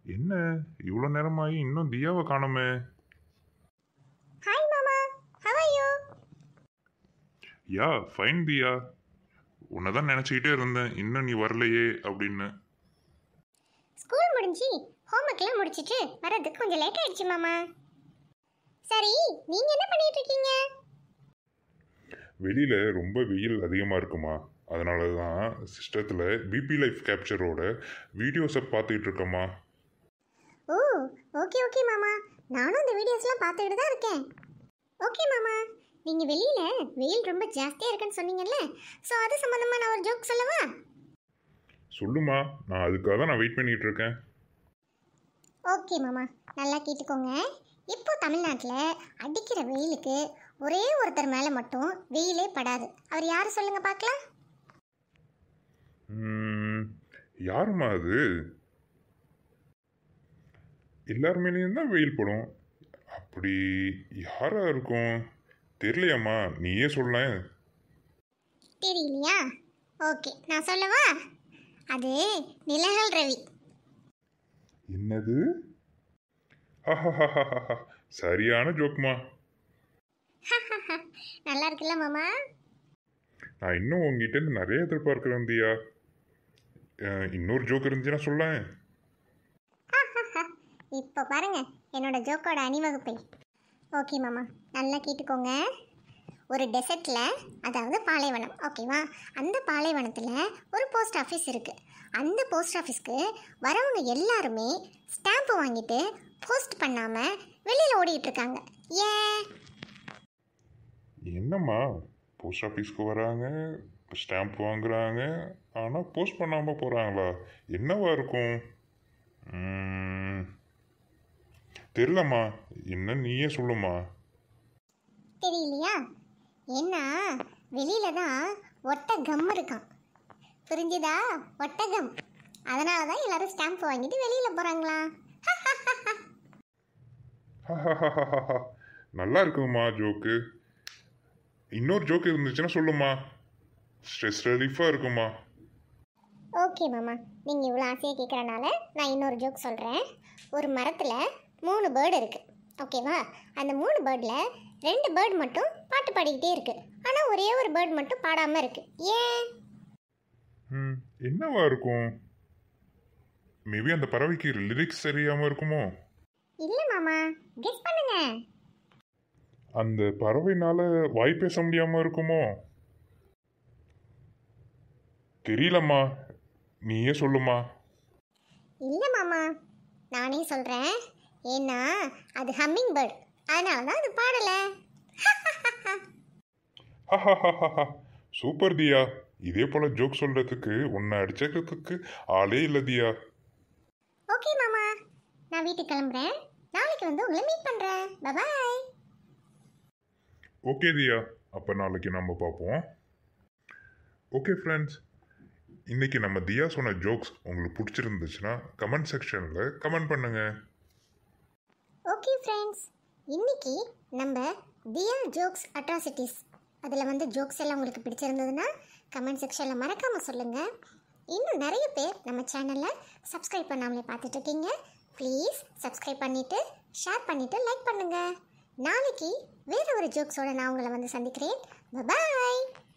என்ன இவ்வளோ நேரமாகி இன்னும் தியாவை காணோமே ஹாய் மாமா how are you yeah fine Diya உன்னை தான் நினச்சிக்கிட்டே இருந்தேன் இன்னும் நீ வரலையே அப்படின்னு ஸ்கூல் முடிஞ்சு ஹோம்ஒர்க்லாம் முடிச்சிட்டு வரதுக்கு கொஞ்சம் லேட் ஆயிடுச்சு மாமா சரி நீங்க என்ன பண்ணிட்டு இருக்கீங்க வெளியில் ரொம்ப வெயில் அதிகமாக இருக்குமா அதனால தான் சிஸ்டத்தில் பிபி லைஃப் கேப்சரோட வீடியோஸை பார்த்துக்கிட்டு இருக்கேம்மா ஓ ஓகே ஓகே மாமா நானும் அந்த வீடியோஸ்லாம் பார்த்துக்கிட்டு தான் இருக்கேன் ஓகே மாமா நீங்கள் வெளியில் வெயில் ரொம்ப ஜாஸ்தியாக இருக்குன்னு சொன்னீங்கல்ல ஸோ அது சம்மந்தமாக நான் ஒரு ஜோக் சொல்லவா சொல்லுமா நான் அதுக்காக தான் நான் வெயிட் பண்ணிகிட்டு இருக்கேன் ஓகே மாமா நல்லா கேட்டுக்கோங்க இப்போ தமிழ்நாட்டில் அடிக்கிற வெயிலுக்கு ஒரே ஒருத்தர் மேலே மட்டும் வெயிலே படாது அவர் யார் சொல்லுங்க பார்க்கலாம் ம், யாரும்மா அது எல்லார் மேலேயும் தான் வெயில் படும் அப்படி யாரா இருக்கும் தெரியலையாம்மா நீயே சொல்லேன் தெரியலையா ஓகே நான் சொல்லவா அது நிலகல் ரவி என்னது ஹஹஹஹஹஹ. சரியான ஜோக்மா நல்லா இருக்குல்ல மாமா நான் இன்னும் உங்ககிட்ட இருந்து நிறைய எதிர்பார்க்குறேன் தியா அஹ், இன்னொரு ஜோக் இருந்துச்சுன்னா சொல்லேன் இப்போ பாருங்க என்னோட ஜோக்கோட அணிவகுப்பை ஓகே மாமா நல்லா கேட்டுக்கோங்க ஒரு டெசர்ட்டில் அதாவது பாலைவனம் ஓகேவா அந்த பாலைவனத்தில் ஒரு போஸ்ட் ஆஃபீஸ் இருக்குது அந்த போஸ்ட் ஆஃபீஸ்க்கு வரவங்க எல்லாருமே ஸ்டாம்ப்பு வாங்கிட்டு போஸ்ட் பண்ணாமல் வெளியில் ஓடிட்டு இருக்காங்க ஏன் என்னம்மா போஸ்ட் ஆஃபீஸ்க்கு வராங்க ஸ்டாம்ப் வாங்குறாங்க ஆனால் போஸ்ட் பண்ணாமல் போகிறாங்களா என்னவா இருக்கும் ம், தெரியலம்மா என்ன நீயே சொல்லுமா தெரியலையா ஏன்னா வெளியில தான் ஒட்டகம் இருக்கான் புரிஞ்சுதா ஒட்டகம் அதனால தான் எல்லாரும் ஸ்டாம்ப் வாங்கிட்டு வெளியில போறாங்களா நல்லா இருக்குமா ஜோக்கு இன்னொரு ஜோக்கு இருந்துச்சுன்னா சொல்லுமா ஸ்ட்ரெஸ் ரிலீஃபாக இருக்குமா ஓகே மாமா நீங்கள் இவ்வளோ ஆசையாக கேட்குறனால நான் இன்னொரு ஜோக் சொல்கிறேன் ஒரு மரத்தில் மூணு பேர்டு இருக்குது ஓகேவா அந்த மூணு பேர்டில் ரெண்டு பேர்டு மட்டும் பாட்டு பாடிக்கிட்டே இருக்கு ஆனால் ஒரே ஒரு பேர்டு மட்டும் பாடாமல் இருக்கு ஏன் ம் என்னவா இருக்கும் மேபி அந்த பறவைக்கு லிரிக்ஸ் தெரியாமல் இருக்குமோ இல்லை மாமா கெஸ் பண்ணுங்க அந்த பறவைனால வாய் பேச முடியாம இருக்குமோ தெரியலம்மா நீயே சொல்லுமா இல்லை மாமா நானே சொல்கிறேன் ஏன்னா அது ஹம்மிங் பேர்ட் அதனால தான் அது பாடலை சூப்பர் தியா இதே போல ஜோக் சொல்றதுக்கு உன்னை அடிச்சதுக்கு ஆளே இல்லை தியா ஓகே மாமா நான் வீட்டுக்கு கிளம்புறேன் நாளைக்கு வந்து உங்களை மீட் பண்ணுறேன் பபாய் ஓகே தியா அப்போ நாளைக்கு நம்ம பார்ப்போம் ஓகே ஃப்ரெண்ட்ஸ் இன்னைக்கு நம்ம தியா சொன்ன ஜோக்ஸ் உங்களுக்கு பிடிச்சிருந்துச்சுன்னா கமெண்ட் செக்ஷனில் கமெண்ட் பண்ணுங்க ஓகே ஃப்ரெண்ட்ஸ் இன்னைக்கு நம்ம தியா ஜோக்ஸ் அட்ராசிட்டிஸ் அதில் வந்து ஜோக்ஸ் எல்லாம் உங்களுக்கு பிடிச்சிருந்ததுன்னா கமெண்ட் செக்ஷனில் மறக்காமல் சொல்லுங்கள் இன்னும் நிறைய பேர் நம்ம சேனலை சப்ஸ்கிரைப் பண்ணாமலே பார்த்துட்டு இருக்கீங்க ப்ளீஸ் சப்ஸ்கிரைப் பண்ணிவிட்டு ஷேர் பண்ணிவிட்டு லைக் பண்ணுங்கள் நாளைக்கு வேறு ஒரு ஜோக்ஸோட நான் உங்களை வந்து சந்திக்கிறேன் பாய்